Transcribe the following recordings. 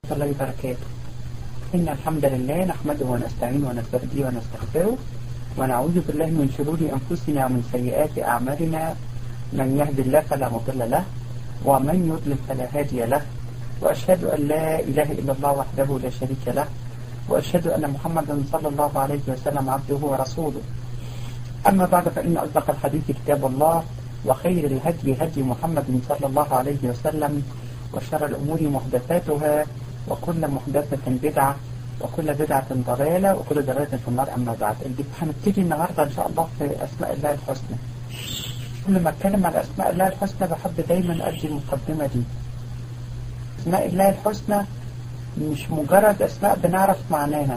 الله وبركاته إن الحمد لله نحمده ونستعينه ونستهديه ونستغفره ونعوذ بالله من شرور أنفسنا ومن سيئات أعمالنا من يهد الله فلا مضل له ومن يضلل فلا هادي له وأشهد أن لا إله إلا الله وحده لا شريك له وأشهد أن محمدا صلى الله عليه وسلم عبده ورسوله أما بعد فإن أصدق الحديث كتاب الله وخير الهدي هدي محمد صلى الله عليه وسلم وشر الأمور محدثاتها وكل محدثة بدعة وكل بدعة ضلالة وكل ضلالة في النار أما بعد هنبتدي النهاردة إن شاء الله في أسماء الله الحسنى كل ما أتكلم عن أسماء الله الحسنى بحب دايما أدي المقدمة دي أسماء الله الحسنى مش مجرد أسماء بنعرف معناها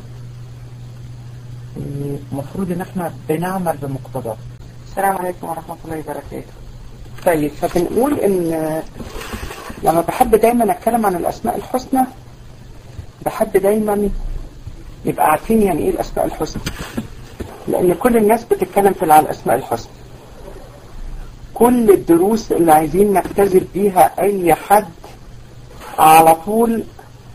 المفروض إن احنا بنعمل بمقتضاه السلام عليكم ورحمة الله وبركاته طيب فبنقول إن لما بحب دايما أتكلم عن الأسماء الحسنى بحب دايما يبقى عارفين يعني إيه الأسماء الحسنى لأن كل الناس بتتكلم في على الأسماء الحسنى كل الدروس اللي عايزين نختزل بيها أي حد على طول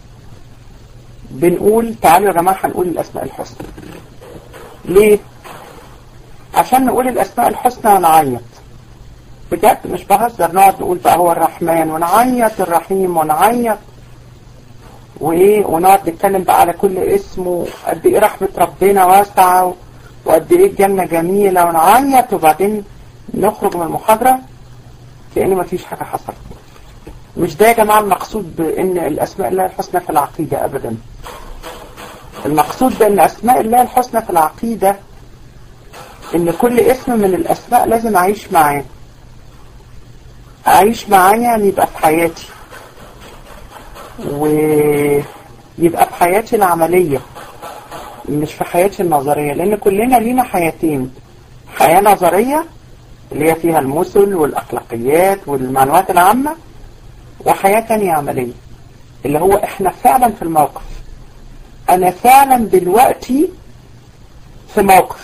بنقول تعالوا يا جماعة هنقول الأسماء الحسنى ليه؟ عشان نقول الأسماء الحسنى ونعيط بجد مش بهزر نقعد نقول بقى هو الرحمن ونعيط الرحيم ونعيط وايه ونقعد نتكلم بقى على كل اسم وقد ايه رحمة ربنا واسعة وقد ايه الجنة جميلة ونعيط وبعدين نخرج من المحاضرة كأن مفيش حاجة حصلت مش ده يا جماعة المقصود بأن الأسماء الله الحسنى في العقيدة أبدا المقصود بأن أسماء الله الحسنى في العقيدة إن كل اسم من الأسماء لازم أعيش معاه أعيش معاه يعني يبقى في حياتي ويبقى في حياتي العملية مش في حياتي النظرية لأن كلنا لينا حياتين حياة نظرية اللي هي فيها المثل والأخلاقيات والمعلومات العامة وحياة تانية عملية اللي هو احنا فعلا في الموقف انا فعلا دلوقتي في موقف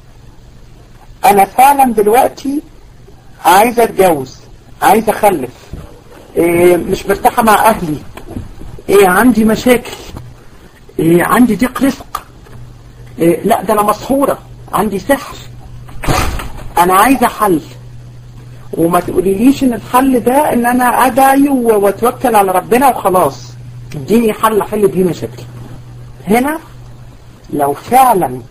انا فعلا دلوقتي عايزة اتجوز عايزة اخلف إيه مش مرتاحة مع اهلي إيه عندي مشاكل إيه عندي ضيق رزق إيه لا ده انا مسحورة عندي سحر انا عايزة حل وما تقوليليش ان الحل ده ان انا ادعي واتوكل على ربنا وخلاص اديني حل حل بيه مشاكل هنا لو فعلا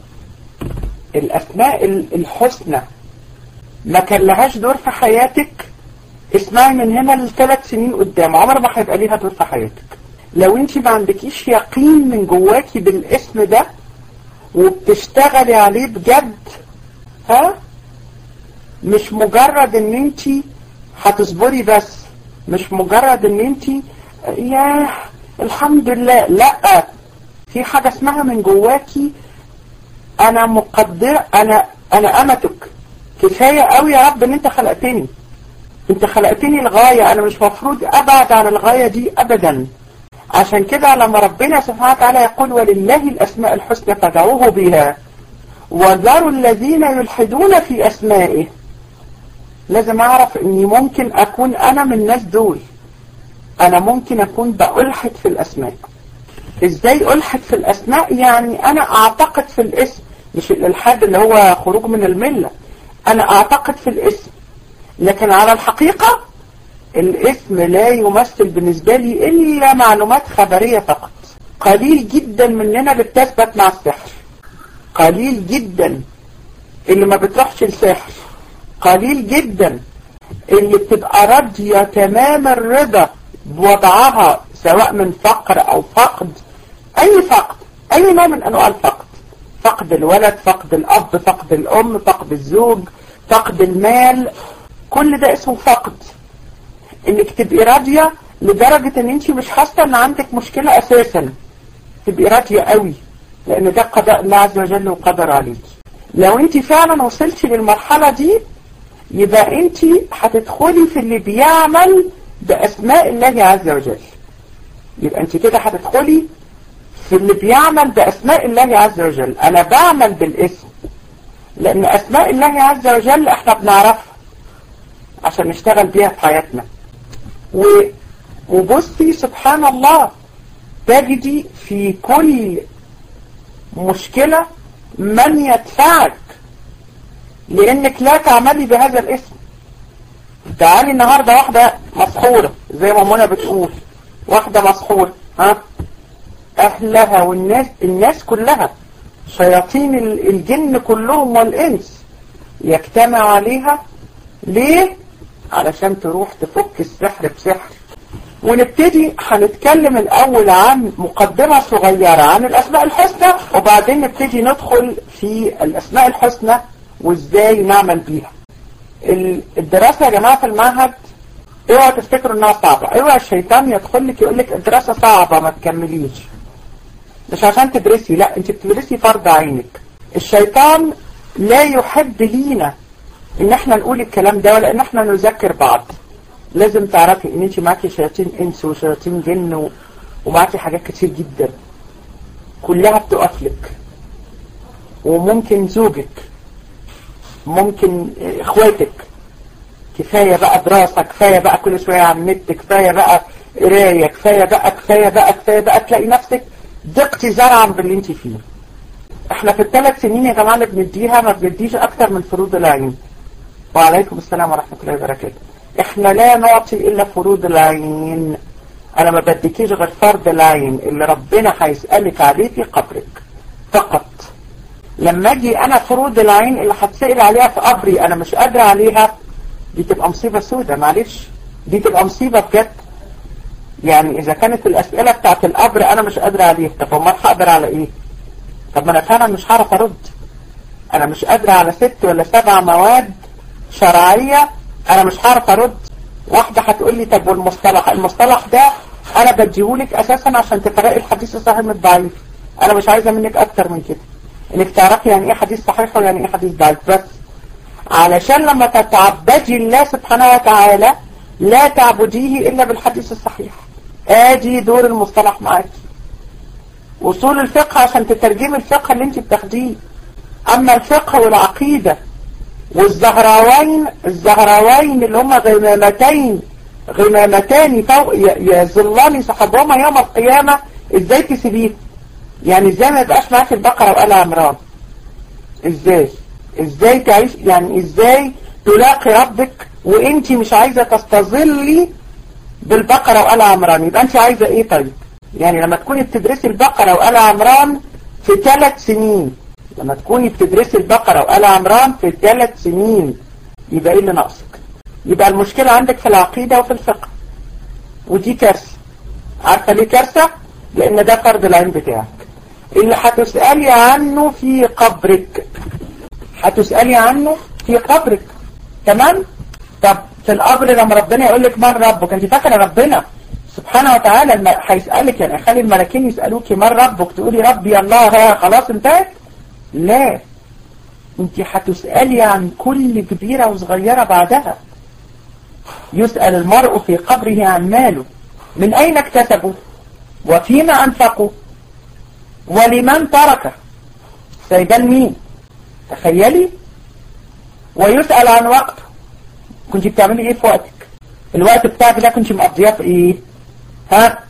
الاسماء الحسنى ما كان لهاش دور في حياتك اسمعي من هنا لثلاث سنين قدام عمر ما هيبقى ليها دور في حياتك لو انت ما عندكيش يقين من جواكي بالاسم ده وبتشتغلي عليه بجد ها مش مجرد ان انت هتصبري بس مش مجرد ان انت يا الحمد لله لا في حاجة اسمها من جواكي انا مقدر انا انا امتك كفاية قوي يا رب ان انت خلقتني انت خلقتني الغاية انا مش مفروض ابعد عن الغاية دي ابدا عشان كده لما ربنا سبحانه وتعالى يقول ولله الاسماء الحسنى فدعوه بها وذروا الذين يلحدون في اسمائه لازم اعرف اني ممكن اكون انا من الناس دول انا ممكن اكون بألحد في الاسماء ازاي الحد في الاسماء يعني انا اعتقد في الاسم مش الالحاد اللي هو خروج من الملة انا اعتقد في الاسم لكن على الحقيقة الاسم لا يمثل بالنسبة لي الا معلومات خبرية فقط قليل جدا مننا اللي بتثبت مع السحر قليل جدا اللي ما بتروحش السحر قليل جدا اللي بتبقى راضية تمام الرضا بوضعها سواء من فقر او فقد اي فقد اي نوع من انواع الفقد فقد الولد فقد الاب فقد الام فقد الزوج فقد المال كل ده اسمه فقد انك تبقي راضية لدرجة ان انت مش حاسة ان عندك مشكلة اساسا تبقي راضية قوي لان ده قضاء الله عز وجل وقدر عليك لو انت فعلا وصلتي للمرحلة دي يبقى انت هتدخلي في اللي بيعمل بأسماء الله عز وجل يبقى انت كده هتدخلي في اللي بيعمل بأسماء الله عز وجل انا بعمل بالاسم لان اسماء الله عز وجل احنا بنعرفها عشان نشتغل بيها في حياتنا و... وبصي سبحان الله تجدي في كل مشكلة من يدفعك لانك لا تعملي بهذا الاسم تعالي النهاردة واحدة مسحورة زي ما منى بتقول واحدة مسحورة ها اهلها والناس الناس كلها شياطين الجن كلهم والانس يجتمع عليها ليه علشان تروح تفك السحر بسحر ونبتدي هنتكلم الأول عن مقدمة صغيرة عن الأسماء الحسنى وبعدين نبتدي ندخل في الأسماء الحسنى وإزاي نعمل بيها الدراسة يا جماعة في المعهد اوعى تفتكروا انها صعبة اوعى الشيطان يدخل لك يقول لك الدراسة صعبة ما تكمليش مش عشان تدرسي لا انت بتدرسي فرض عينك الشيطان لا يحب لينا ان احنا نقول الكلام ده ولا ان احنا نذكر بعض لازم تعرفي ان انت معاكي شياطين انس وشياطين جن و... ومعاكي حاجات كتير جدا كلها بتقف لك وممكن زوجك ممكن اخواتك كفاية بقى دراسة كفاية بقى كل شوية على النت كفاية بقى قراية كفاية بقى كفاية بقى كفاية بقى تلاقي نفسك ضقتي زرعا باللي انت فيه احنا في الثلاث سنين يا جماعة اللي بنديها ما بنديش اكتر من فروض العين وعليكم السلام ورحمة الله وبركاته احنا لا نعطي الا فروض العين انا ما بديكيش غير فرض العين اللي ربنا هيسألك عليه في قبرك فقط لما اجي انا فروض العين اللي هتسأل عليها في قبري انا مش قادرة عليها دي تبقى مصيبة سودة معلش دي تبقى مصيبة بجد يعني اذا كانت الاسئلة بتاعت القبر انا مش قادرة عليها طب امال هقدر على ايه طب ما انا فعلا مش هعرف ارد انا مش قادرة على ست ولا سبع مواد شرعية انا مش هعرف ارد واحدة هتقول لي طب والمصطلح المصطلح ده انا بديهولك اساسا عشان تفرقي الحديث الصحيح من الضعيف انا مش عايزة منك اكتر من كده انك تعرفي يعني ايه حديث صحيح ويعني ايه حديث ضعيف بس علشان لما تتعبدي الله سبحانه وتعالى لا تعبديه الا بالحديث الصحيح ادي دور المصطلح معاكي وصول الفقه عشان تترجمي الفقه اللي انت بتاخديه اما الفقه والعقيدة والزهراوين الزهراوين اللي هم غمامتين غمامتان فوق يظلان صحابهما يوم القيامة ازاي تسيبيه يعني ازاي ما يبقاش معاك البقرة وآل عمران ازاي ازاي تعيش يعني ازاي تلاقي ربك وانت مش عايزة تستظلي بالبقرة وآل عمران يبقى انت عايزة ايه طيب يعني لما تكوني بتدرسي البقرة وآل عمران في ثلاث سنين لما تكوني بتدرسي البقرة وآل عمران في ثلاث سنين يبقى ايه اللي ناقصك يبقى المشكلة عندك في العقيدة وفي الفقه ودي كارثة عارفة ليه كارثة لان ده فرض العين بتاعك اللي هتسألي عنه في قبرك هتسألي عنه في قبرك تمام طب في القبر لما ربنا يقول لك من ربك انت فاكره ربنا سبحانه وتعالى هيسألك يعني خلي الملكين يسألوك من ربك تقولي ربي الله ها خلاص انتهت لا انت هتسألي عن كل كبيرة وصغيرة بعدها يسأل المرء في قبره عن ماله من أين اكتسبه وفيما أنفقه ولمن تركه سيبان مين تخيلي ويسأل عن وقته كنت بتعملي ايه في وقتك الوقت بتاعك ده كنت مقضياه في ايه ها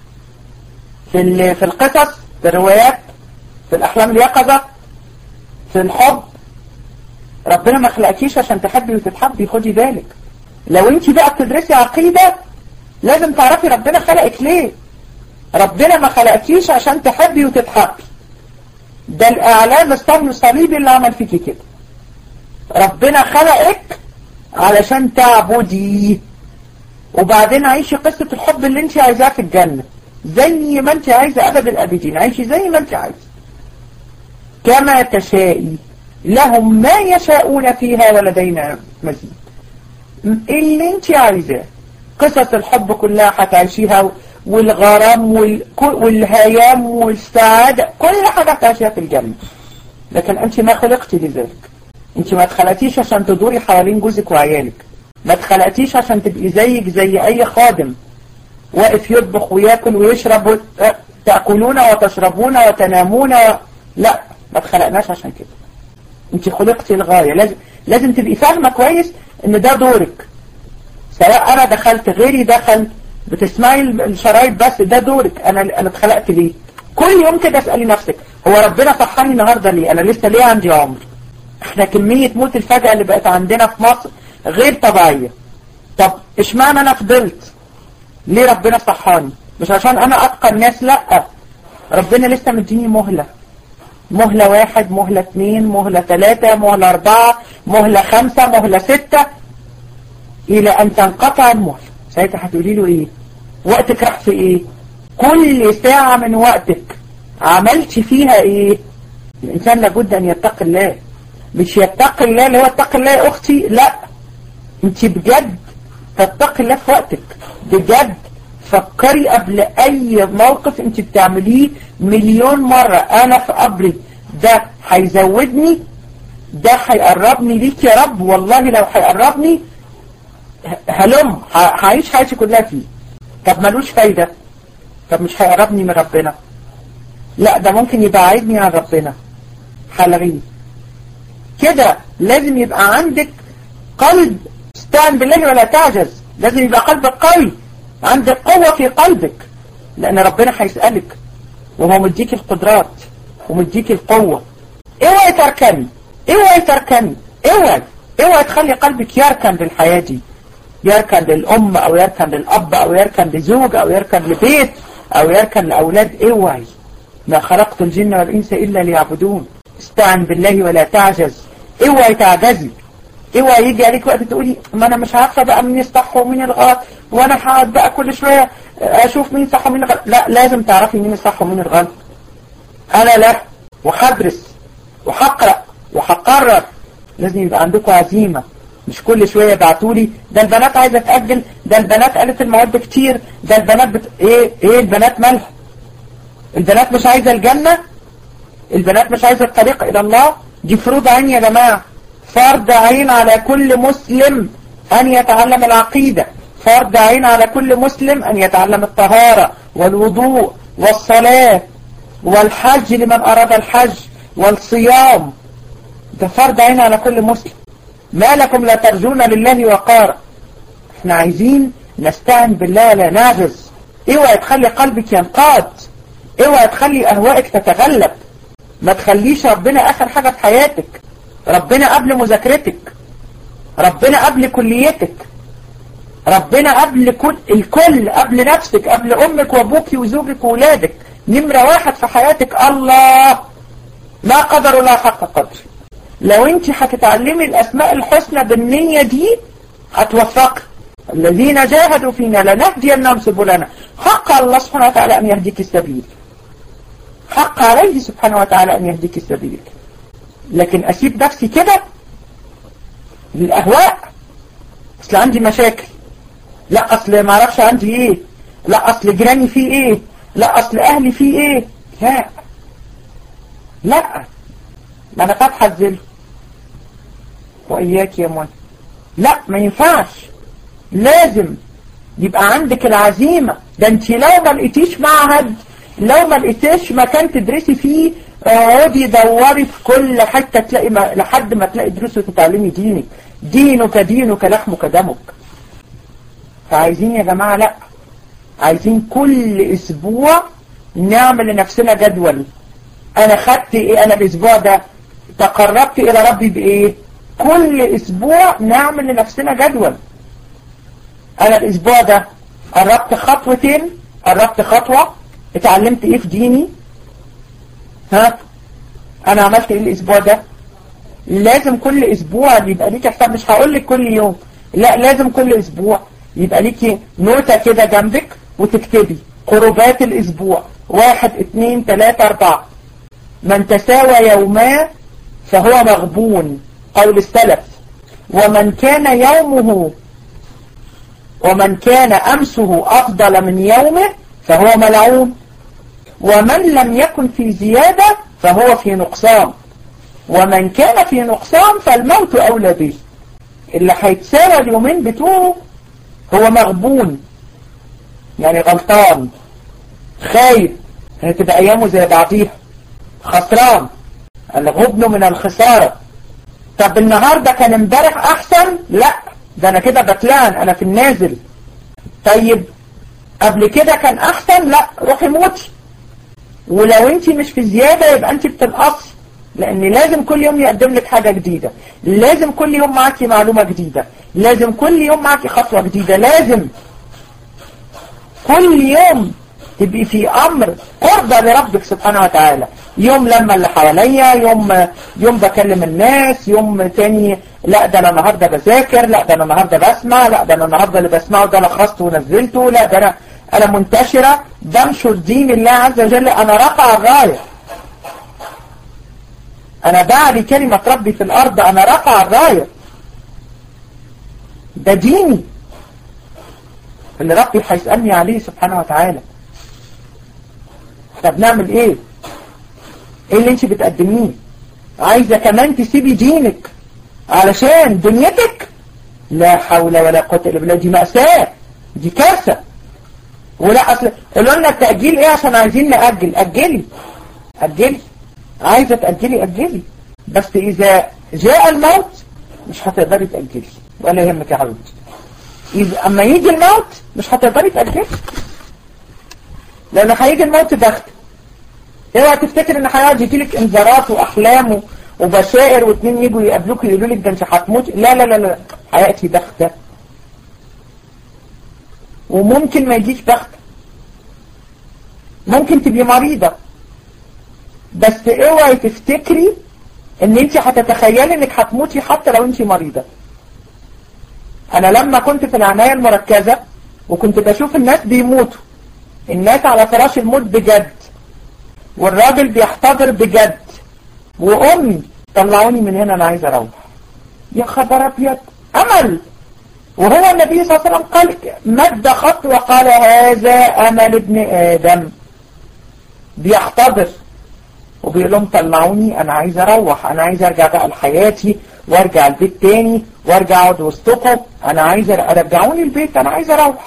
في في القصص في الروايات في الأحلام اليقظة في الحب ربنا ما خلقكيش عشان تحبي وتتحبي خدي بالك لو انت بقى بتدرسي عقيدة لازم تعرفي ربنا خلقك ليه ربنا ما خلقكيش عشان تحبي وتتحبي ده الاعلام الصبي الصليبي اللي عمل فيكي كده ربنا خلقك علشان تعبدي وبعدين عيشي قصة الحب اللي انت عايزاه في الجنة زي ما انت عايزة ابد الابدين عيشي زي ما انت عايزة كما تشائي لهم ما يشاءون فيها ولدينا مزيد اللي انت عايزاه قصص الحب كلها هتعيشيها والغرام والهيام والسعادة كل حاجة هتعيشيها في الجنة لكن انت ما خلقتي لذلك انت ما اتخلقتيش عشان تدوري حوالين جوزك وعيالك ما اتخلقتيش عشان تبقي زيك زي اي خادم واقف يطبخ وياكل ويشرب تأكلون وتشربون وتنامون لا ما اتخلقناش عشان كده انت خلقتي الغاية لازم لازم تبقي فاهمة كويس ان ده دورك سواء انا دخلت غيري دخل بتسمعي الشرايط بس ده دورك انا انا اتخلقت ليه كل يوم كده اسالي نفسك هو ربنا صحاني النهارده ليه انا لسه ليه عندي عمر احنا كمية موت الفجأة اللي بقت عندنا في مصر غير طبيعية طب اشمعنى انا فضلت ليه ربنا صحاني مش عشان انا اتقى الناس لا ربنا لسه مديني مهلة مهلة واحد مهلة اثنين مهلة ثلاثة مهلة اربعة مهلة خمسة مهلة ستة الى ان تنقطع المهلة ساعتها هتقولي له ايه وقتك راح في ايه كل ساعة من وقتك عملت فيها ايه الانسان لابد ان يتقي الله مش يتقي الله اللي هو اتقي الله يا اختي لا انت بجد تتقي الله في وقتك بجد فكري قبل اي موقف انت بتعمليه مليون مرة انا في قبري ده هيزودني ده هيقربني ليك يا رب والله لو هيقربني هلم هعيش حياتي كلها فيه طب ملوش فايدة طب مش هيقربني من ربنا لا ده ممكن يبعدني عن ربنا حلغيه كده لازم يبقى عندك قلب استعن بالله ولا تعجز لازم يبقى قلبك قوي عندك قوة في قلبك لأن ربنا هيسألك وهو مديك القدرات ومديك القوة اوعي تركني اوعي تركني اوعي اوعي تخلي قلبك يركن بالحياة دي يركن للأم أو يركن للأب أو يركن لزوج أو يركن لبيت أو يركن لأولاد اوعي ما خلقت الجن والإنس إلا ليعبدون استعن بالله ولا تعجز اوعي تعجزي اوعي يجي عليك وقت تقولي ما انا مش عارفه بقى مين الصح ومين الغلط وانا هقعد بقى كل شويه اشوف مين صح ومين الغلط لا لازم تعرفي مين الصح ومين الغلط انا لا وهدرس وهقرا وهقرر لازم يبقى عندكم عزيمه مش كل شويه يبعتولي ده البنات عايزه تاجل ده البنات قالت المواد كتير ده البنات بت... ايه ايه البنات مالها البنات مش عايزه الجنه البنات مش عايزه الطريق الى الله دي فروض عين يا جماعه فرض عين على كل مسلم أن يتعلم العقيدة فرض عين على كل مسلم أن يتعلم الطهارة والوضوء والصلاة والحج لمن أراد الحج والصيام ده فرض عين على كل مسلم ما لكم لا ترجون لله وقارا احنا عايزين نستعن بالله لا نعجز اوعى تخلي قلبك ينقاد اوعى تخلي اهوائك تتغلب ما تخليش ربنا اخر حاجة في حياتك ربنا قبل مذاكرتك ربنا قبل كليتك ربنا قبل كل الكل قبل نفسك قبل امك وابوك وزوجك وولادك نمرة واحد في حياتك الله ما قدر الله حق قدر لو انت هتتعلمي الاسماء الحسنى بالنية دي هتوفقي الذين جاهدوا فينا لنهدينهم سبلنا حق الله سبحانه وتعالى ان يهديك السبيل حق عليه سبحانه وتعالى ان يهديك السبيل لكن اسيب نفسي كده للاهواء اصل عندي مشاكل لا اصل ما اعرفش عندي ايه لا اصل جيراني فيه ايه لا اصل اهلي فيه ايه لا لا ما انا فاتحه الزل واياك يا منى لا ما ينفعش لازم يبقى عندك العزيمة ده انت لو ما لقيتيش معهد لو ما لقيتيش مكان تدرسي فيه اقعدي دوري في كل حتة تلاقي ما لحد ما تلاقي دروس وتتعلمي دينك دينك دينك لحمك دمك فعايزين يا جماعة لا عايزين كل اسبوع نعمل لنفسنا جدول انا خدت ايه انا الاسبوع ده تقربت الى ربي بايه كل اسبوع نعمل لنفسنا جدول انا الاسبوع ده قربت خطوتين قربت خطوة اتعلمت ايه في ديني ها انا عملت ايه الاسبوع ده لازم كل اسبوع يبقى ليك حساب مش هقول لك كل يوم لا لازم كل اسبوع يبقى ليكي نوتة كده جنبك وتكتبي قربات الاسبوع واحد اتنين تلاتة اربعة من تساوى يوما فهو مغبون قول السلف ومن كان يومه ومن كان أمسه أفضل من يومه فهو ملعون ومن لم يكن في زيادة فهو في نقصان ومن كان في نقصان فالموت أولى به اللي هيتساوى اليومين بتوعه هو مغبون يعني غلطان خايف هتبقى أيامه زي بعضيها خسران الغبن من الخسارة طب النهاردة كان امبارح أحسن لا ده أنا كده بتلعن أنا في النازل طيب قبل كده كان احسن لا روحي موتي ولو انت مش في زيادة يبقى انت بتنقصي لان لازم كل يوم يقدم لك حاجة جديدة لازم كل يوم معاكي معلومة جديدة لازم كل يوم معاكي خطوة جديدة لازم كل يوم تبقي في امر قربة لربك سبحانه وتعالى يوم لما اللي حواليا يوم يوم بكلم الناس يوم تاني لا ده انا النهارده بذاكر لا ده انا النهارده بسمع لا ده انا النهارده اللي بسمعه ده لخصته ونزلته لا ده انا انا منتشرة بنشر دين الله عز وجل انا رفع الراية انا بعلي كلمة ربي في الارض انا رفع الراية ده ديني اللي ربي هيسألني عليه سبحانه وتعالى طب نعمل ايه ايه اللي انت بتقدميه عايزة كمان تسيبي دينك علشان دنيتك لا حول ولا قوة الا بالله دي مأساة دي كارثة ولا اصل قالوا لنا التأجيل ايه عشان عايزين نأجل أجلي أجلي عايزة تأجلي أجلي بس إذا جاء الموت مش هتقدري تأجلي ولا يهمك يا حبيبتي إذا أما يجي الموت مش هتقدري تأجلي لأن هيجي الموت بخت اوعى تفتكر ان هيقعد يجيلك انذارات واحلام وبشائر واتنين يجوا يقابلوك يقولوا لك ده انت هتموت لا لا لا لا هياتي بخته وممكن ما يجيش بخته ممكن تبقي مريضة بس اوعي تفتكري ان انت هتتخيلي انك هتموتي حتى لو انت مريضة انا لما كنت في العناية المركزة وكنت بشوف الناس بيموتوا الناس على فراش الموت بجد والراجل بيحتضر بجد وامي طلعوني من هنا انا عايز اروح يا خبر ابيض امل وهو النبي صلى الله عليه وسلم قال مد خط وقال هذا امل ابن ادم بيحتضر وبيقول لهم طلعوني انا عايز اروح انا عايز ارجع بقى لحياتي وارجع البيت تاني وارجع اقعد وسطكم انا عايز ارجعوني البيت انا عايز اروح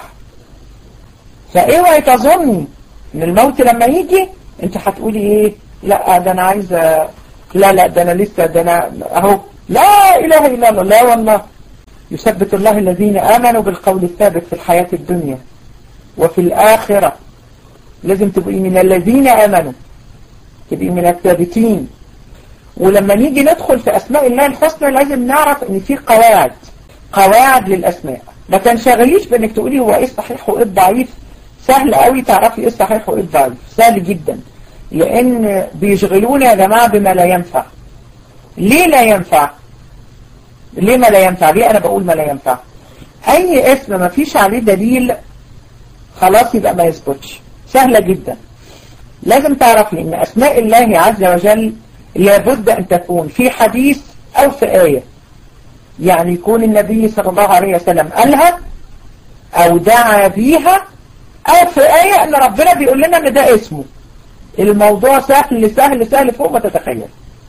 فاوعي تظني ان الموت لما يجي انت هتقولي ايه لا ده انا عايز لا لا ده انا لسه ده انا اهو لا اله الا الله لا والله يثبت الله الذين امنوا بالقول الثابت في الحياة الدنيا وفي الاخرة لازم تبقي من الذين امنوا تبقي من الثابتين ولما نيجي ندخل في اسماء الله الحسنى لازم نعرف ان في قواعد قواعد للاسماء ما تنشغليش بانك تقولي هو ايه الصحيح وايه الضعيف سهل قوي تعرفي ايه الصحيح وايه الضعيف سهل جدا لان بيشغلونا يا جماعة بما لا ينفع ليه لا ينفع ليه ما لا ينفع ليه انا بقول ما لا ينفع اي اسم ما فيش عليه دليل خلاص يبقى ما يثبتش سهلة جدا لازم تعرفي ان اسماء الله عز وجل لابد ان تكون في حديث او في آية يعني يكون النبي صلى الله عليه وسلم قالها او دعا بيها او في آية ان ربنا بيقول لنا ان ده اسمه الموضوع سهل سهل سهل فوق ما تتخيل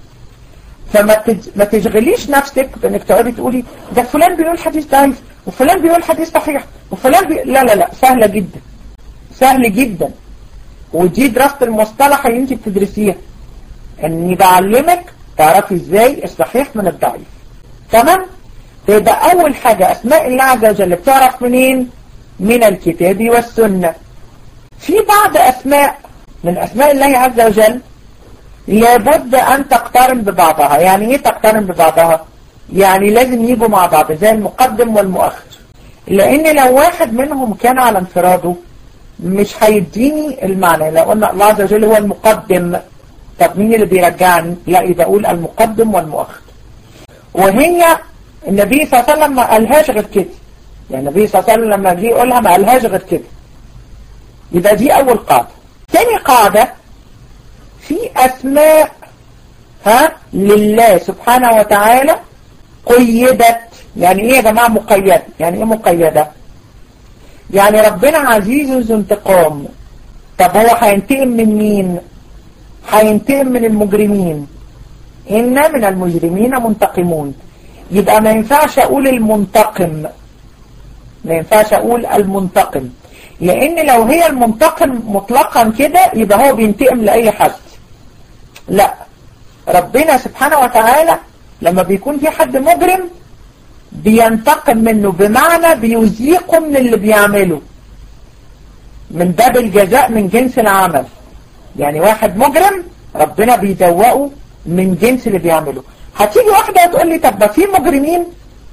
فما ما تشغليش نفسك بانك تقعدي تقولي ده فلان بيقول حديث ضعيف وفلان بيقول حديث صحيح وفلان بي... لا لا لا سهلة جدا سهل جدا ودي دراسة المصطلح اللي انت بتدرسيها اني بعلمك تعرفي ازاي الصحيح من الضعيف تمام يبقى اول حاجة اسماء الله عز وجل بتعرف منين من الكتاب والسنة في بعض اسماء من اسماء الله عز وجل لابد ان تقترن ببعضها يعني ايه تقترن ببعضها يعني لازم يجوا مع بعض زي المقدم والمؤخر لان لو واحد منهم كان على انفراده مش هيديني المعنى لو قلنا الله عز وجل هو المقدم طب مين اللي بيرجعني لا يبقى اقول المقدم والمؤخر وهي النبي صلى الله عليه وسلم ما قالهاش غير كده يعني النبي صلى الله عليه وسلم لما جه يقولها ما قالهاش غير كده يبقى دي اول قاعدة تاني قاعدة في اسماء ها لله سبحانه وتعالى قيدت يعني ايه يا جماعة مقيدة يعني ايه مقيدة يعني ربنا عزيز ذو انتقام طب هو هينتقم من مين هينتقم من المجرمين إن من المجرمين منتقمون يبقى ما ينفعش أقول المنتقم ما ينفعش أقول المنتقم لأن لو هي المنتقم مطلقا كده يبقى هو بينتقم لأي حد لا ربنا سبحانه وتعالى لما بيكون في حد مجرم بينتقم منه بمعنى بيزيقه من اللي بيعمله من باب الجزاء من جنس العمل يعني واحد مجرم ربنا بيدوقه من جنس اللي بيعمله هتيجي واحدة تقول لي طب في مجرمين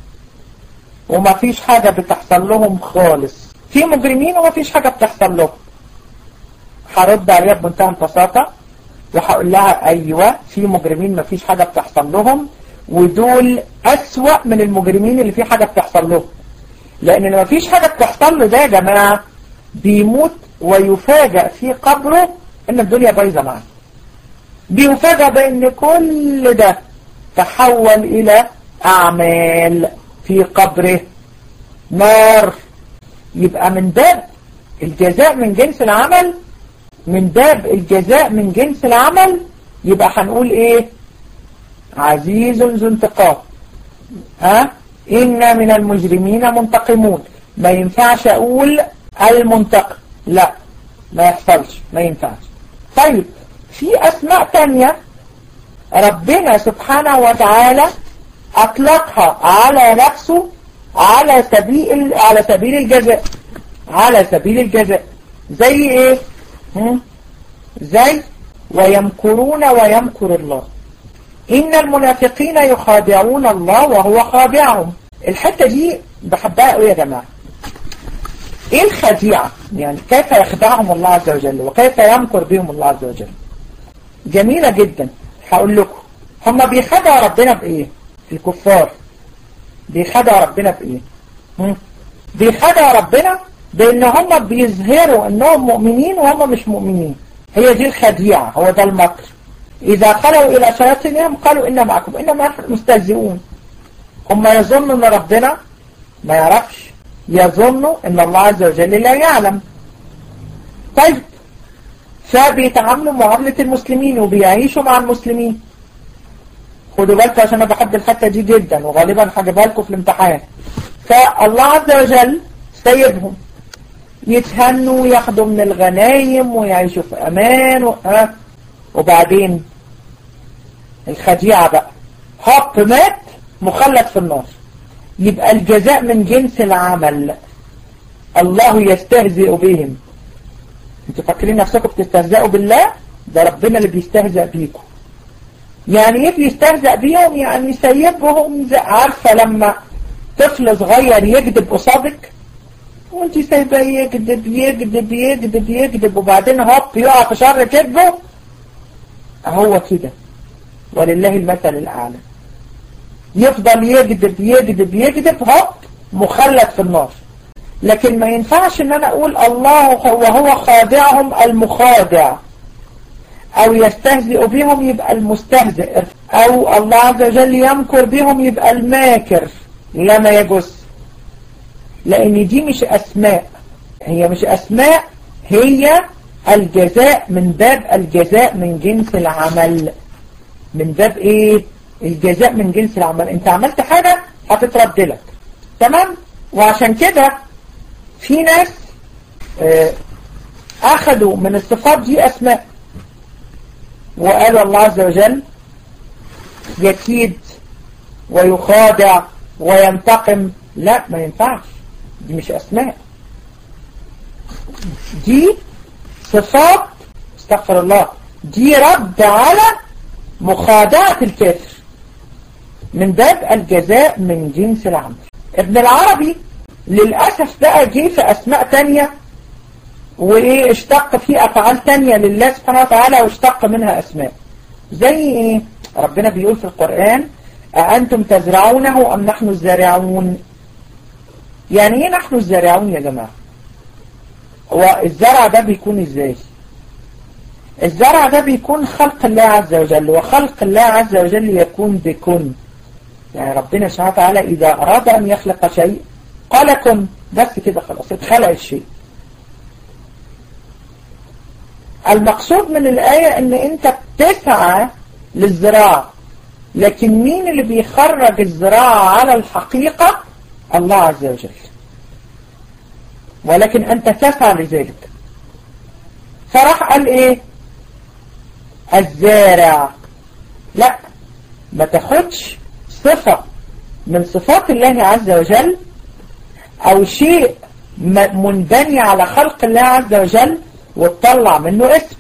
وما فيش حاجة بتحصل لهم خالص في مجرمين وما فيش حاجة بتحصل لهم هرد عليها بمنتهى البساطة وهقول لها ايوه في مجرمين ما فيش حاجة بتحصل لهم ودول اسوأ من المجرمين اللي في حاجة بتحصل لهم لان ما فيش حاجة بتحصل له ده يا جماعة بيموت ويفاجأ في قبره ان الدنيا بايظة معاه بيفاجأ بان كل ده تحول الى اعمال في قبره نار يبقى من باب الجزاء من جنس العمل من باب الجزاء من جنس العمل يبقى هنقول ايه عزيز ذو انتقام ها إن من المجرمين منتقمون ما ينفعش أقول المنتقم لا ما يحصلش ما ينفعش طيب في أسماء تانية ربنا سبحانه وتعالى أطلقها على نفسه على سبيل على سبيل الجزاء على سبيل الجزاء زي ايه هم؟ زي ويمكرون ويمكر الله إن المنافقين يخادعون الله وهو خادعهم الحتة دي بحبها قوي يا جماعة ايه الخديعة يعني كيف يخدعهم الله عز وجل وكيف يمكر بهم الله عز وجل جميلة جدا هقول لكم هم بيخدعوا ربنا بايه الكفار بيخدعوا ربنا بايه هم؟ بيخدعوا ربنا بان هم بيظهروا انهم مؤمنين وهم مش مؤمنين هي دي الخديعة هو ده المكر إذا خلوا إلى شياطينهم قالوا إنا معكم إنما مستهزئون هم يظنوا أن ربنا ما يعرفش يظنوا أن الله عز وجل لا يعلم طيب فبيتعاملوا معاملة المسلمين وبيعيشوا مع المسلمين خدوا بالكم عشان أنا بحب الحتة دي جدا وغالبا هجيبها لكم في الامتحان فالله عز وجل سيبهم يتهنوا وياخدوا من الغنايم ويعيشوا في أمان و... أه؟ وبعدين الخديعة بقى حق مات مخلد في النار يبقى الجزاء من جنس العمل الله يستهزئ بهم انتوا فاكرين نفسكم بتستهزئوا بالله ده ربنا اللي بيستهزئ بيكم يعني ايه بيستهزئ بيهم يعني سيبهم عارفة لما طفل صغير يكذب قصادك وانت سايباه يكذب يكذب يكذب يكذب وبعدين هوب يقع في شر كذبه هو كده ولله المثل الأعلى يفضل يكذب يكذب يكذب هوب مخلد في النار لكن ما ينفعش ان انا اقول الله وهو خادعهم المخادع او يستهزئ بهم يبقى المستهزئ او الله عز وجل يمكر بهم يبقى الماكر لما يجوز لان دي مش اسماء هي مش اسماء هي الجزاء من باب الجزاء من جنس العمل من باب ايه الجزاء من جنس العمل انت عملت حاجة هتترد لك تمام وعشان كده في ناس اه اخذوا من الصفات دي اسماء وقال الله عز وجل يكيد ويخادع وينتقم لا ما ينفعش دي مش اسماء دي صفات استغفر الله دي رد على مخادعة الكافر من باب الجزاء من جنس العمل ابن العربي للأسف بقى جه في أسماء تانية وإيه اشتق في أفعال تانية لله سبحانه وتعالى واشتق منها أسماء زي إيه ربنا بيقول في القرآن أأنتم تزرعونه أم نحن الزارعون يعني إيه نحن الزارعون يا جماعة هو الزرع ده بيكون ازاي الزرع ده بيكون خلق الله عز وجل وخلق الله عز وجل يكون بكن يعني ربنا سبحانه وتعالى إذا أراد أن يخلق شيء قال كن بس كده خلاص اتخلق الشيء المقصود من الآية ان انت بتسعى للزراعة لكن مين اللي بيخرج الزراعة على الحقيقة الله عز وجل ولكن أنت تسعى لذلك فراح قال إيه الزارع لا ما تاخدش صفة من صفات الله عز وجل أو شيء منبني على خلق الله عز وجل وتطلع منه اسم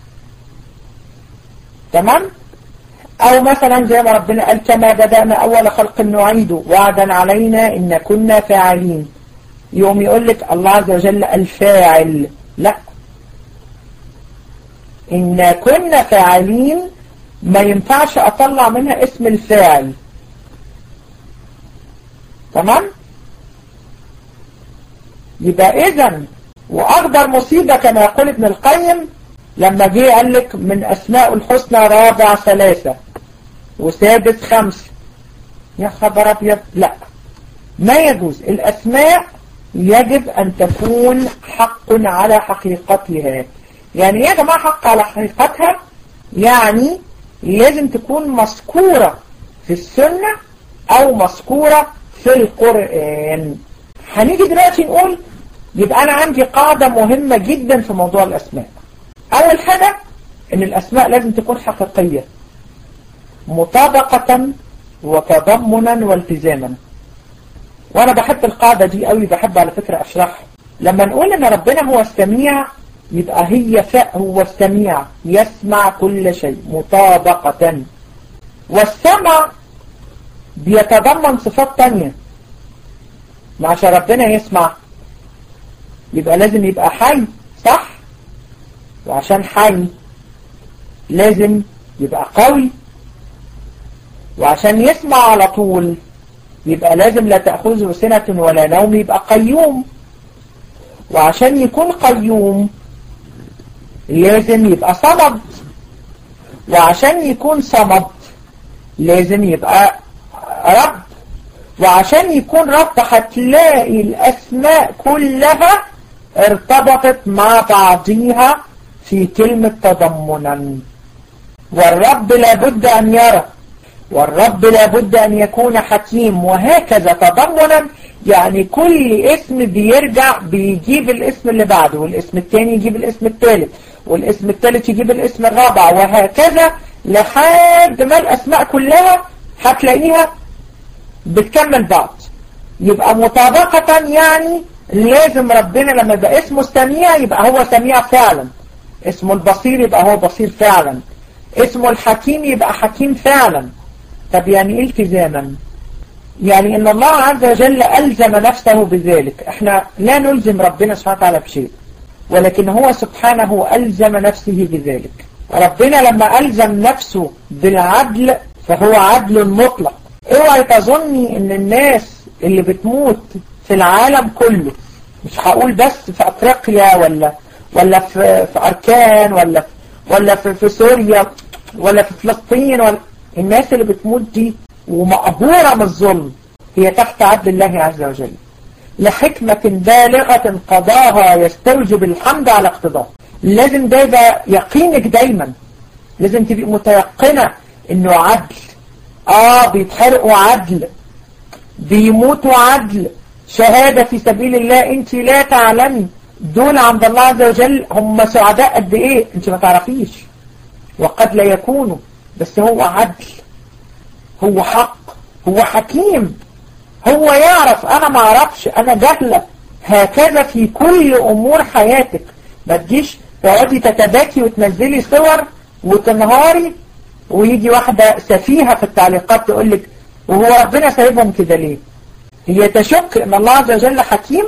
تمام او مثلا زي ما ربنا قال كما بدأنا اول خلق نعيده وعدا علينا ان كنا فاعلين يوم يقول لك الله عز وجل الفاعل لا إن كنا فاعلين ما ينفعش أطلع منها اسم الفاعل تمام يبقى إذا وأكبر مصيبة كما يقول ابن القيم لما جه قال لك من أسماء الحسنى رابع ثلاثة وسادس خمسة يا خبر أبيض لا ما يجوز الأسماء يجب أن تكون حق على حقيقتها يعني ايه يا جماعة حق على حقيقتها يعني لازم تكون مذكورة في السنة او مذكورة في القرآن هنيجي دلوقتي نقول يبقى انا عندي قاعدة مهمة جدا في موضوع الاسماء اول حاجة ان الاسماء لازم تكون حقيقية مطابقة وتضمنا والتزاما وانا بحب القاعدة دي قوي بحب على فكرة اشرحها لما نقول ان ربنا هو السميع يبقى هي فاء هو السميع يسمع كل شيء مطابقة والسمع بيتضمن صفات تانية عشان ربنا يسمع يبقى لازم يبقى حي صح وعشان حي لازم يبقى قوي وعشان يسمع على طول يبقى لازم لا تأخذه سنة ولا نوم يبقى قيوم وعشان يكون قيوم لازم يبقى صمد وعشان يكون صمد لازم يبقى رب وعشان يكون رب هتلاقي الأسماء كلها ارتبطت مع بعضيها في كلمة تضمنا والرب لابد أن يرى والرب لابد أن يكون حكيم وهكذا تضمنا يعني كل اسم بيرجع بيجيب الاسم اللي بعده والاسم الثاني يجيب الاسم الثالث والاسم الثالث يجيب الاسم الرابع وهكذا لحد ما الأسماء كلها هتلاقيها بتكمل بعض يبقى مطابقة يعني لازم ربنا لما يبقى اسمه سميع يبقى هو سميع فعلا اسمه البصير يبقى هو بصير فعلا اسمه الحكيم يبقى حكيم فعلا طب يعني ايه التزاما يعني ان الله عز وجل ألزم نفسه بذلك احنا لا نلزم ربنا سبحانه وتعالى بشيء ولكن هو سبحانه ألزم نفسه بذلك ربنا لما ألزم نفسه بالعدل فهو عدل مطلق اوعي تظني ان الناس اللي بتموت في العالم كله مش هقول بس في افريقيا ولا ولا في, في اركان ولا ولا في, في سوريا ولا في فلسطين ولا الناس اللي بتموت دي ومقهورة من الظلم هي تحت عدل الله عز وجل لحكمة بالغة قضاها يستوجب الحمد على اقتضاه لازم ده يبقى يقينك دايما لازم تبقى متيقنة انه عدل اه بيتحرقوا عدل بيموتوا عدل شهادة في سبيل الله انت لا تعلمي دول عند الله عز وجل هم سعداء قد ايه انت ما تعرفيش وقد لا يكونوا بس هو عدل هو حق هو حكيم هو يعرف انا ما اعرفش انا جهلة هكذا في كل امور حياتك ما تجيش تقعدي تتباكي وتنزلي صور وتنهاري ويجي واحدة سفيهة في التعليقات تقول لك وهو ربنا سايبهم كده ليه هي تشك ان الله عز وجل حكيم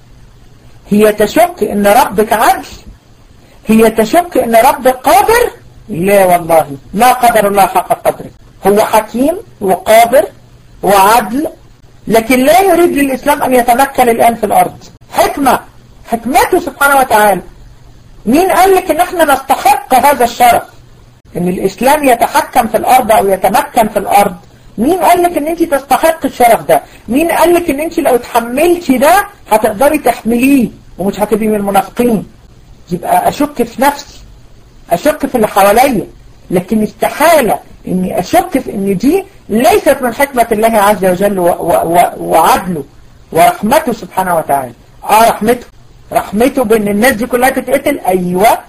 هي تشك ان ربك عدل هي تشك ان ربك قادر لا والله لا قدر الله حق قدره هو حكيم وقادر وعدل لكن لا يريد للإسلام أن يتمكن الآن في الأرض حكمة حكمته سبحانه وتعالى مين قال لك ان احنا نستحق هذا الشرف ان الإسلام يتحكم في الأرض أو يتمكن في الأرض مين قال لك ان انت تستحق الشرف ده مين قال لك ان انت لو اتحملتي ده هتقدري تحمليه ومش هتبقي من المنافقين يبقى اشك في نفسي اشك في اللي حواليا لكن استحالة اني اشك في ان دي ليست من حكمة الله عز وجل و و و وعدله ورحمته سبحانه وتعالى اه رحمته رحمته بان الناس دي كلها تتقتل ايوه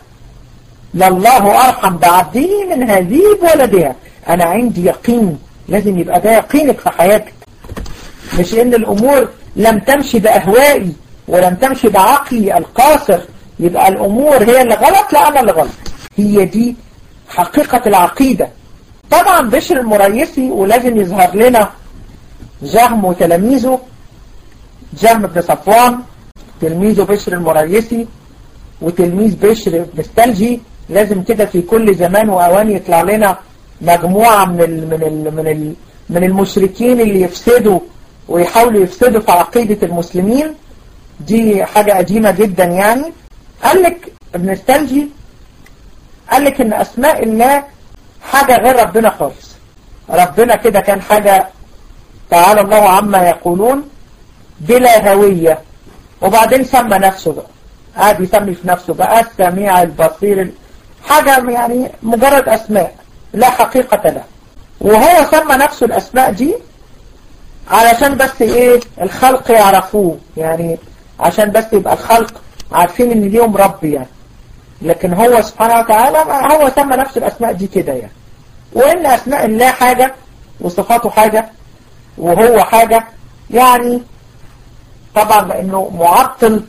لله ارحم بعبده من هذه بولدها انا عندي يقين لازم يبقى ده يقينك في حياتك مش ان الامور لم تمشي باهوائي ولم تمشي بعقلي القاصر يبقى الأمور هي اللي غلط لا أنا اللي غلط هي دي حقيقة العقيدة طبعا بشر المريسي ولازم يظهر لنا جهم وتلاميذه جهم بن صفوان تلميذه بشر المريسي وتلميذ بشر بستلجي لازم كده في كل زمان وأوان يطلع لنا مجموعة من ال من ال من ال من المشركين اللي يفسدوا ويحاولوا يفسدوا في عقيدة المسلمين دي حاجة قديمة جدا يعني قال لك ابن استلجي قال لك ان اسماء الله حاجة غير ربنا خالص ربنا كده كان حاجة تعالى الله عما يقولون بلا هوية وبعدين سمى نفسه بقى قاعد يسمي في نفسه بقى السميع البصير حاجة يعني مجرد اسماء لا حقيقة له وهو سمى نفسه الاسماء دي علشان بس ايه الخلق يعرفوه يعني عشان بس يبقى الخلق عارفين ان ليهم رب يعني لكن هو سبحانه وتعالى هو سمى نفس الاسماء دي كده يعني وان اسماء الله حاجة وصفاته حاجة وهو حاجة يعني طبعا لانه معطل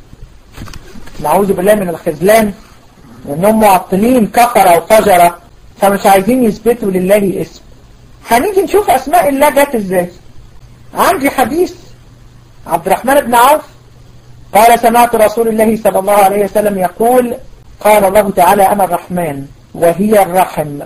نعوذ بالله من الخذلان لانهم معطلين كفرة وفجرة فمش عايزين يثبتوا لله اسم هنيجي نشوف اسماء الله جت ازاي عندي حديث عبد الرحمن بن عوف قال سمعت رسول الله صلى الله عليه وسلم يقول قال الله تعالى أنا الرحمن وهي الرحم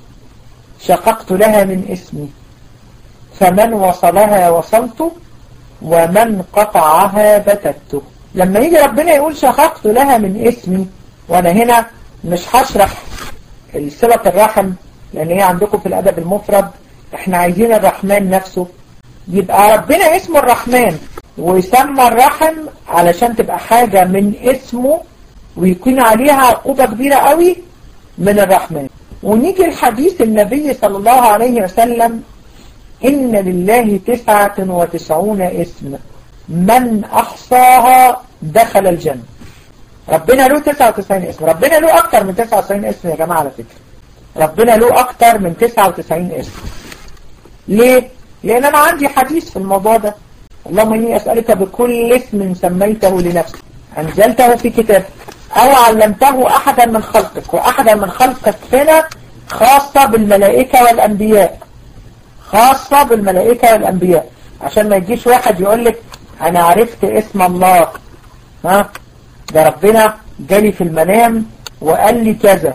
شققت لها من اسمي فمن وصلها وصلت ومن قطعها بتت لما يجي ربنا يقول شققت لها من اسمي وانا هنا مش هشرح صلة الرحم لان هي عندكم في الادب المفرد احنا عايزين الرحمن نفسه يبقى ربنا اسمه الرحمن ويسمى الرحم علشان تبقى حاجة من اسمه ويكون عليها عقوبة كبيرة قوي من الرحمن ونيجي الحديث النبي صلى الله عليه وسلم إن لله تسعة وتسعون اسم من أحصاها دخل الجنة ربنا له 99 اسم ربنا له أكتر من 99 اسم يا جماعة على فكرة ربنا له أكتر من 99 اسم ليه؟ لأن أنا عندي حديث في الموضوع ده اللهم إني أسألك بكل اسم سميته لنفسك أنزلته في كتابك أو علمته أحدا من خلقك وأحدا من خلقك هنا خاصة بالملائكة والأنبياء خاصة بالملائكة والأنبياء عشان ما يجيش واحد يقول لك أنا عرفت اسم الله ها ده ربنا جالي في المنام وقال لي كذا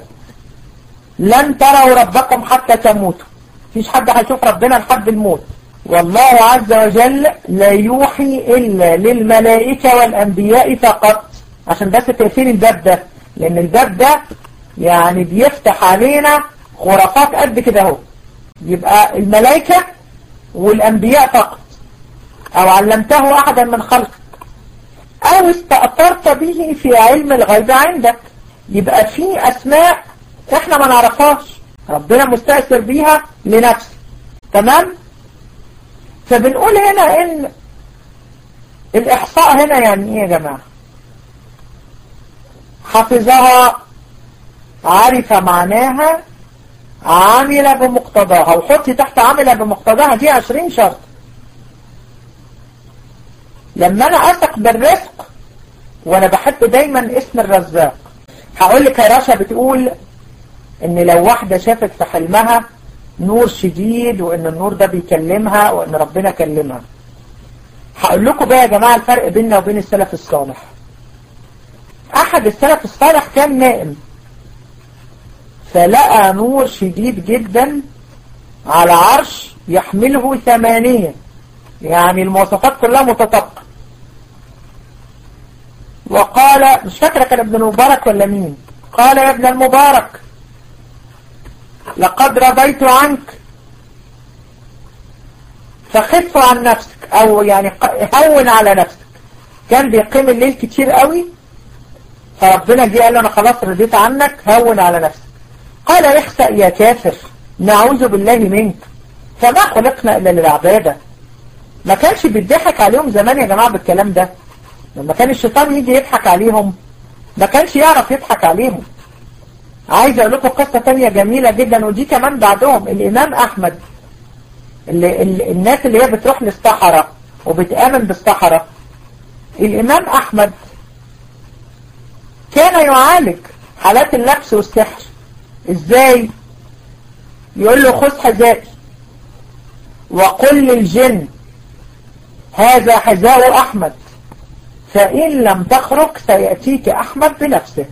لن تروا ربكم حتى تموتوا مفيش حد هيشوف ربنا لحد الموت والله عز وجل لا يوحي إلا للملائكة والأنبياء فقط عشان بس تقفيل الباب ده لأن الباب ده يعني بيفتح علينا خرافات قد كده اهو يبقى الملائكة والأنبياء فقط أو علمته أحدا من خلقك أو استأثرت به في علم الغيب عندك يبقى في أسماء إحنا ما نعرفهاش ربنا مستأثر بيها لنفسه تمام فبنقول هنا إن الإحصاء هنا يعني إيه يا جماعة حفظها عرف معناها عامل بمقتضاها وحطي تحت عامل بمقتضاها دي عشرين شرط لما انا اثق بالرزق وانا بحب دايما اسم الرزاق هقول لك يا رشا بتقول ان لو واحدة شافت في حلمها نور شديد وان النور ده بيكلمها وان ربنا كلمها هقول لكم بقى يا جماعة الفرق بيننا وبين السلف الصالح احد السلف الصالح كان نائم فلقى نور شديد جدا على عرش يحمله ثمانية يعني المواصفات كلها متطابقة وقال مش فاكرة كان ابن المبارك ولا مين قال يا ابن المبارك لقد رضيت عنك فخف عن نفسك او يعني هون على نفسك كان بيقيم الليل كتير قوي فربنا جه قال له انا خلاص رضيت عنك هون على نفسك قال اخسأ يا كافر نعوذ بالله منك فما خلقنا الا للعبادة ما كانش بيضحك عليهم زمان يا جماعة بالكلام ده لما كان الشيطان يجي يضحك عليهم ما كانش يعرف يضحك عليهم عايز اقول لكم قصة تانية جميلة جدا ودي كمان بعدهم الامام احمد اللي اللي الناس اللي هي بتروح للصحراء وبتآمن بالصحراء الإمام أحمد كان يعالج حالات اللبس والسحر ازاي يقول له خذ حذائي وقل للجن هذا حذاء أحمد فإن لم تخرج سيأتيك أحمد بنفسه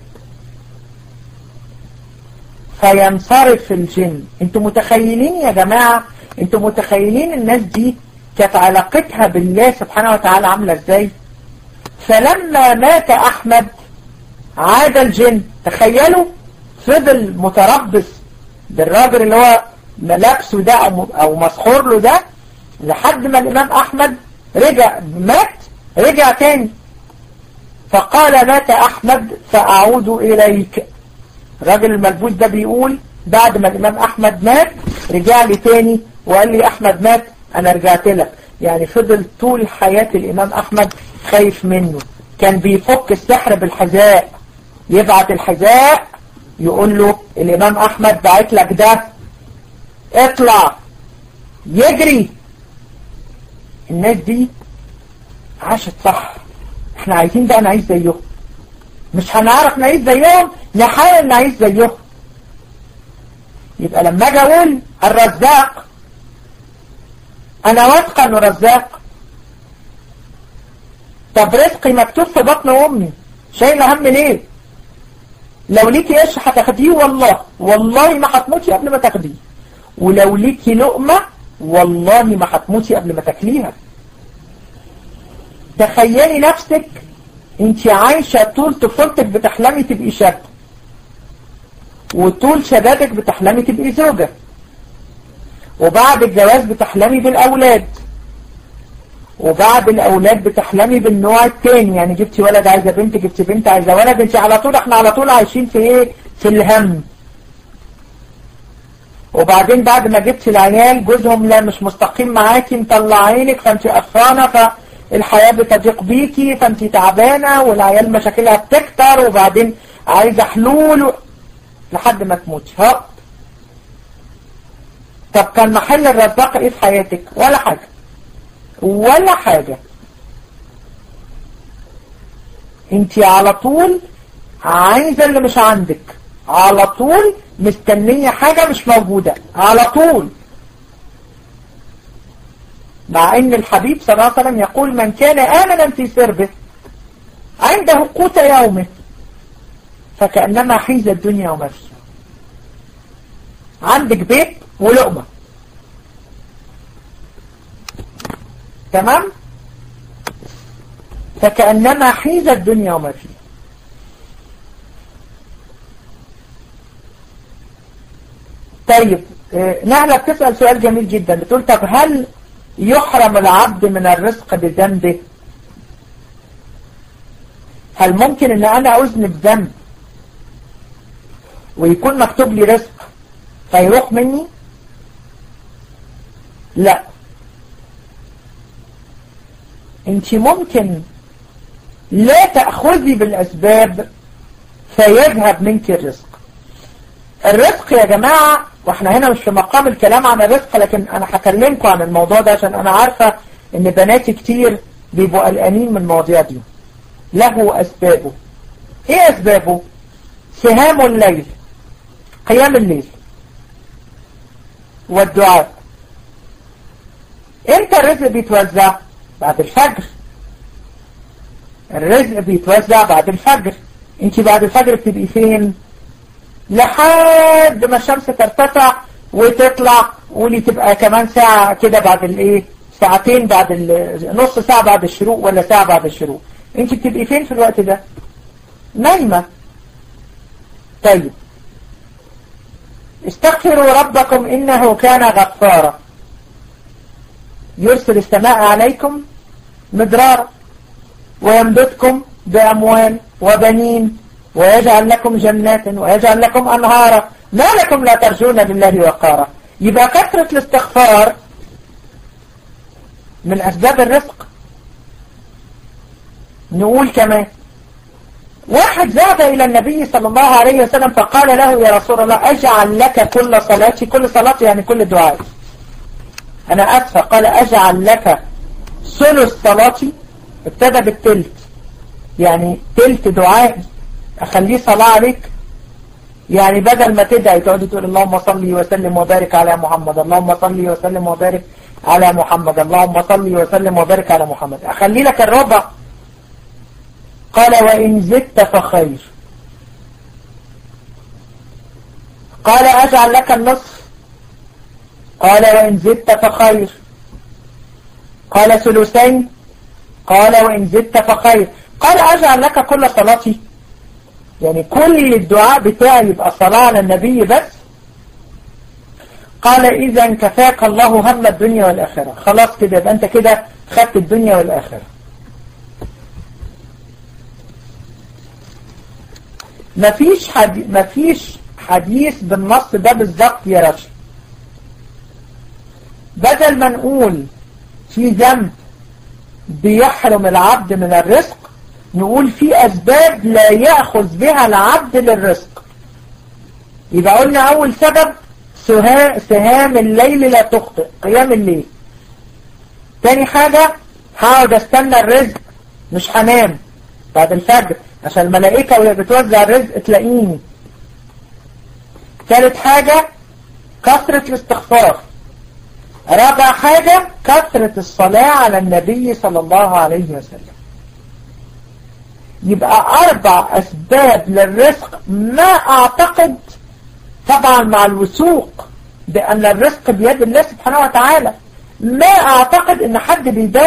فينصرف الجن انتوا متخيلين يا جماعة انتوا متخيلين الناس دي كانت علاقتها بالله سبحانه وتعالى عاملة ازاي فلما مات أحمد عاد الجن تخيلوا فضل متربص بالراجل اللي هو ملابسه ده أو مسحور له ده لحد ما الإمام أحمد رجع مات رجع تاني فقال مات أحمد فأعود إليك الراجل الملبوس ده بيقول بعد ما الإمام أحمد مات رجع لي تاني وقال لي أحمد مات أنا رجعت لك يعني فضل طول حياة الإمام أحمد خايف منه كان بيفك السحر بالحذاء يبعت الحذاء يقول له الإمام أحمد بعت لك ده اطلع يجري الناس دي عاشت صح احنا عايزين بقى نعيش زيهم مش هنعرف نعيش زيهم نحاول نعيش زيهم يبقى لما اجي اقول الرزاق انا واثقه انه رزاق طب رزقي مكتوب في بطن امي شايله هم ليه لو ليكي قش هتاخديه والله والله ما هتموتي قبل ما تاخديه ولو ليكي لقمه والله ما هتموتي قبل ما تاكليها تخيلي نفسك انت عايشة طول طفولتك بتحلمي تبقي شاب وطول شبابك بتحلمي تبقي زوجة وبعد الجواز بتحلمي بالأولاد وبعد الأولاد بتحلمي بالنوع التاني يعني جبتي ولد عايزة بنت جبتي بنت عايزة ولد انت على طول احنا على طول عايشين في ايه في الهم وبعدين بعد ما جبتي العيال جوزهم لا مش مستقيم معاكي مطلع عينك فانت قرفانه فالحياة بتضيق بيكي فانت تعبانة والعيال مشاكلها بتكتر وبعدين عايزة حلول و... لحد ما تموتي ها طب كان محل الرزاق ايه في حياتك ولا حاجة ولا حاجة انت على طول عايزة اللي مش عندك على طول مستنية حاجة مش موجودة على طول مع ان الحبيب صلى الله عليه وسلم يقول من كان آمنا في سربه عنده قوت يومه فكأنما حيز الدنيا وما فيها عندك بيت ولقمة تمام فكأنما حيز الدنيا وما فيها طيب نهلة بتسأل سؤال جميل جدا بتقول طب هل يحرم العبد من الرزق بذنبه هل ممكن ان انا اذنب ذنب ويكون مكتوب لي رزق فيروح مني لا انت ممكن لا تأخذي بالاسباب فيذهب منك الرزق الرزق يا جماعة واحنا هنا مش في مقام الكلام عن الرزق لكن انا هكلمكم عن الموضوع ده عشان انا عارفة ان بناتي كتير بيبقوا قلقانين من المواضيع دي له اسبابه ايه اسبابه سهام الليل قيام الليل والدعاء امتى الرزق بيتوزع بعد الفجر الرزق بيتوزع بعد الفجر انت بعد الفجر بتبقي فين لحد ما الشمس ترتفع وتطلع ولي تبقى كمان ساعة كده بعد الايه ساعتين بعد نص ساعة بعد الشروق ولا ساعة بعد الشروق انت بتبقي فين في الوقت ده نايمة طيب استغفروا ربكم إنه كان غفارا يرسل السماء عليكم مدرارا ويمددكم بأموال وبنين ويجعل لكم جنات ويجعل لكم أنهارا ما لكم لا ترجون لله وقارا يبقى كثرة الاستغفار من أسباب الرزق نقول كمان واحد ذهب إلى النبي صلى الله عليه وسلم فقال له يا رسول الله أجعل لك كل صلاتي كل صلاة يعني كل دعاء أنا أسفى قال أجعل لك ثلث صلاتي ابتدى بالتلت يعني تلت دعاء اخليه صلاة عليك يعني بدل ما تدعي تقعد تقول اللهم صل وسلم وبارك على محمد اللهم صل وسلم وبارك على محمد اللهم صل وسلم وبارك على محمد اخلي لك الربع قال وإن زدت فخير قال أجعل لك النصف قال وإن زدت فخير قال ثلثين قال وإن زدت فخير قال أجعل لك كل صلاتي يعني كل الدعاء بتاعي يبقى صلاة على النبي بس قال إذا كفاك الله هم الدنيا والآخرة خلاص كده يبقى أنت كده خدت الدنيا والآخرة مفيش حديث مفيش حديث بالنص ده بالظبط يا رشا بدل ما نقول في ذنب بيحرم العبد من الرزق نقول في أسباب لا يأخذ بها العبد للرزق يبقى قلنا أول سبب سهام الليل لا تخطئ قيام الليل تاني حاجة هقعد استنى الرزق مش هنام بعد الفجر عشان الملائكة وهي بتوزع الرزق تلاقيني ثالث حاجة كثرة الاستغفار رابع حاجة كثرة الصلاة على النبي صلى الله عليه وسلم يبقى أربع أسباب للرزق ما أعتقد طبعا مع الوثوق بأن الرزق بيد الله سبحانه وتعالى ما أعتقد أن حد بيبالغ